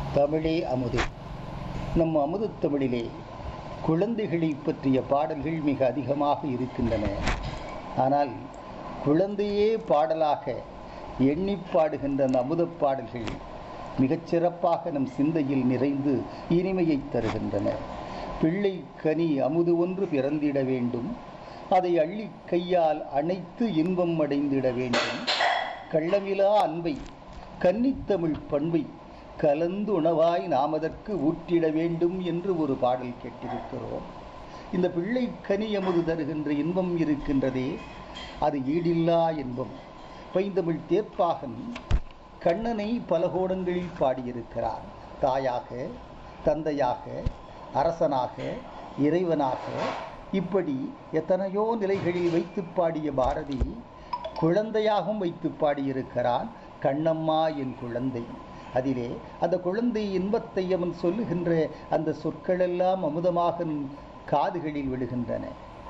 தமிழே அமுதே நம் அமுதத் தமிழிலே குழந்தைகளை பற்றிய பாடல்கள் மிக அதிகமாக இருக்கின்றன ஆனால் குழந்தையே பாடலாக எண்ணி பாடுகின்ற அந்த அமுதப் பாடல்கள் மிகச் சிறப்பாக நம் சிந்தையில் நிறைந்து இனிமையை தருகின்றன பிள்ளை கனி அமுது ஒன்று பிறந்திட வேண்டும் அதை அள்ளி கையால் அணைத்து இன்பம் அடைந்திட வேண்டும் கள்ளமிலா அன்பை கன்னித்தமிழ் பண்பை கலந்து உணவாய் நாம் அதற்கு ஊற்றிட வேண்டும் என்று ஒரு பாடல் கேட்டிருக்கிறோம் இந்த பிள்ளை கனி அமுது தருகின்ற இன்பம் இருக்கின்றதே அது ஈடில்லா இன்பம் பைந்தமிழ் தேர்ப்பாகன் கண்ணனை பல கோணங்களில் பாடியிருக்கிறார் தாயாக தந்தையாக அரசனாக இறைவனாக இப்படி எத்தனையோ நிலைகளில் வைத்து பாடிய பாரதி குழந்தையாகவும் வைத்து பாடியிருக்கிறான் கண்ணம்மா என் குழந்தை அதிலே அந்த குழந்தை இன்பத்தை அவன் சொல்லுகின்ற அந்த சொற்களெல்லாம் அமுதமாக காதுகளில் விழுகின்றன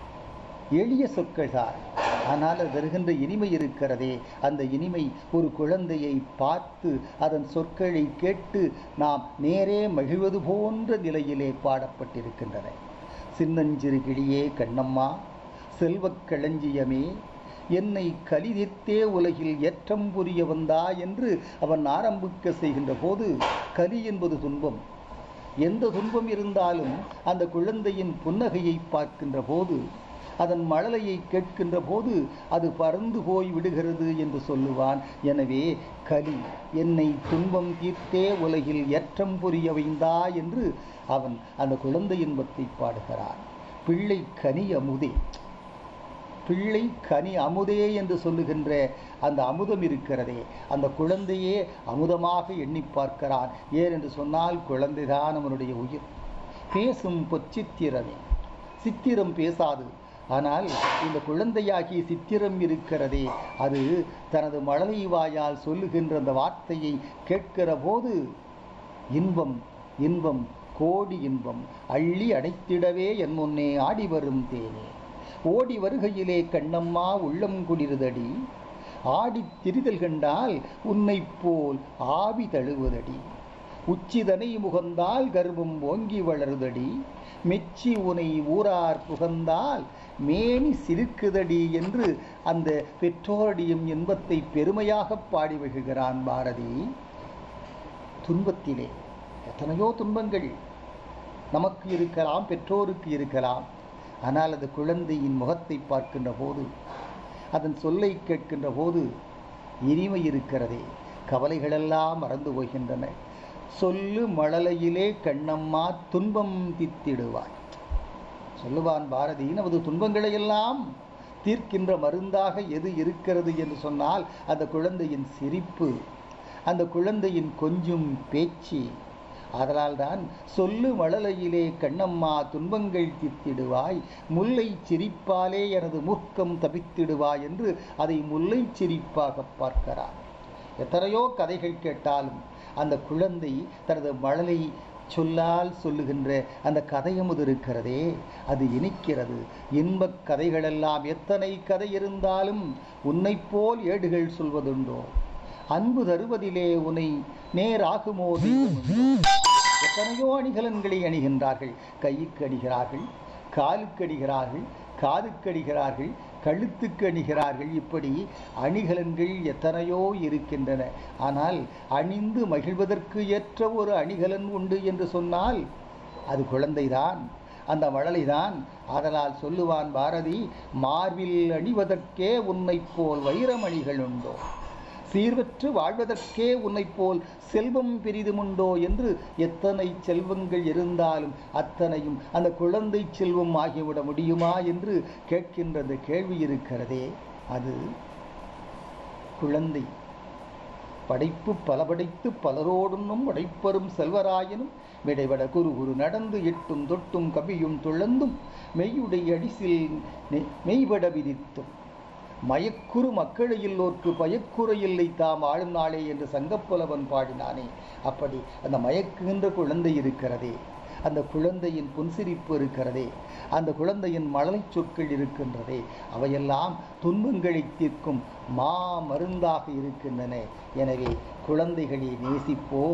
எளிய சொற்கள் தான் ஆனால் அது வருகின்ற இனிமை இருக்கிறதே அந்த இனிமை ஒரு குழந்தையை பார்த்து அதன் சொற்களை கேட்டு நாம் நேரே மகிழ்வது போன்ற நிலையிலே பாடப்பட்டிருக்கின்றன சின்னஞ்சிறு கிளியே கண்ணம்மா செல்வக் களஞ்சியமே என்னை கலிதித்தே உலகில் ஏற்றம் புரிய வந்தா என்று அவன் ஆரம்பிக்க செய்கின்ற போது கலி என்பது துன்பம் எந்த துன்பம் இருந்தாலும் அந்த குழந்தையின் புன்னகையை பார்க்கின்ற போது அதன் மழலையை கேட்கின்ற போது அது பறந்து போய் விடுகிறது என்று சொல்லுவான் எனவே கலி என்னை துன்பம் தீர்த்தே உலகில் ஏற்றம் புரிய வைந்தா என்று அவன் அந்த குழந்தை இன்பத்தை பாடுகிறான் பிள்ளை கனி அமுதே பிள்ளை கனி அமுதே என்று சொல்லுகின்ற அந்த அமுதம் இருக்கிறதே அந்த குழந்தையே அமுதமாக எண்ணி பார்க்கிறான் ஏன் என்று சொன்னால் குழந்தைதான் அவனுடைய உயிர் பேசும் பொச்சித்திரமே சித்திரம் பேசாது ஆனால் இந்த குழந்தையாகிய சித்திரம் இருக்கிறதே அது தனது மழலை வாயால் சொல்லுகின்ற அந்த வார்த்தையை கேட்கிற போது இன்பம் இன்பம் கோடி இன்பம் அள்ளி அடைத்திடவே என் முன்னே ஆடி வரும் தேனே ஓடி வருகையிலே கண்ணம்மா உள்ளம் குளிர்தடி ஆடித் திரிதல் கண்டால் உன்னைப் போல் ஆவி தழுவுதடி உச்சிதனை முகந்தால் கர்வம் ஓங்கி வளருதடி மெச்சி உனை ஊரார் புகந்தால் மேனி சிரிக்குதடி என்று அந்த பெற்றோருடையும் இன்பத்தை பெருமையாக பாடி வருகிறான் பாரதி துன்பத்திலே எத்தனையோ துன்பங்கள் நமக்கு இருக்கலாம் பெற்றோருக்கு இருக்கலாம் ஆனால் அது குழந்தையின் முகத்தை பார்க்கின்ற போது அதன் சொல்லை கேட்கின்ற போது இனிமை இருக்கிறதே கவலைகளெல்லாம் மறந்து போகின்றன சொல்லு மழலையிலே கண்ணம்மா துன்பம் தித்திடுவாய் சொல்லுவான் பாரதி நமது துன்பங்களை எல்லாம் தீர்க்கின்ற மருந்தாக எது இருக்கிறது என்று சொன்னால் அந்த குழந்தையின் சிரிப்பு அந்த குழந்தையின் கொஞ்சம் பேச்சு அதனால்தான் சொல்லு மழலையிலே கண்ணம்மா துன்பங்கள் தித்திடுவாய் முல்லை சிரிப்பாலே எனது மூர்க்கம் தபித்திடுவாய் என்று அதை முல்லை சிரிப்பாக பார்க்கிறார் எத்தனையோ கதைகள் கேட்டாலும் அந்த குழந்தை தனது மழலை சொல்லால் சொல்லுகின்ற அந்த கதையமுது இருக்கிறதே அது இனிக்கிறது இன்பக் கதைகளெல்லாம் எத்தனை கதை இருந்தாலும் உன்னைப் போல் ஏடுகள் சொல்வதுண்டோ அன்பு தருவதிலே உன்னை நேராகுமோ தெய்வமுண்டோ? எத்தனையோ அணிகலன்களை அணிகின்றார்கள் கைக்கு அணிகிறார்கள் காலுக்கு அணிகிறார்கள் காதுக்கு அணிகிறார்கள் கழுத்துக்கு அணிகிறார்கள் இப்படி அணிகலன்கள் எத்தனையோ இருக்கின்றன ஆனால் அணிந்து மகிழ்வதற்கு ஏற்ற ஒரு அணிகலன் உண்டு என்று சொன்னால் அது குழந்தைதான் அந்த மழலைதான் ஆதலால் சொல்லுவான் பாரதி மார்பில் அணிவதற்கே உன்னைப் போல் வைரமணிகள் உண்டோ சீர்வற்று வாழ்வதற்கே உன்னைப் போல் செல்வம் பெரிதுமுண்டோ என்று எத்தனை செல்வங்கள் இருந்தாலும் அத்தனையும் அந்த குழந்தை செல்வம் ஆகிவிட முடியுமா என்று கேட்கின்ற அந்த கேள்வி இருக்கிறதே அது குழந்தை படைப்பு பல படைத்து பலரோடுன்னும் உடைப்பரும் செல்வராயினும் விடைபட குரு குரு நடந்து எட்டும் தொட்டும் கவியும் துழந்தும் மெய்யுடைய அடிசில் நெ- மெய்பட விதித்தும் மயக்குறு மக்களையில்லோர்க்கு பயக்குறை இல்லை தாம் ஆளும் நாளே என்று சங்கப்புலவன் பாடினானே அப்படி அந்த மயக்குகின்ற குழந்தை இருக்கிறதே அந்த குழந்தையின் புன்சிரிப்பு இருக்கிறதே அந்த குழந்தையின் மழலை சொற்கள் இருக்கின்றதே அவையெல்லாம் துன்பங்களை தீர்க்கும் மா மருந்தாக இருக்கின்றன எனவே குழந்தைகளை நேசிப்போம்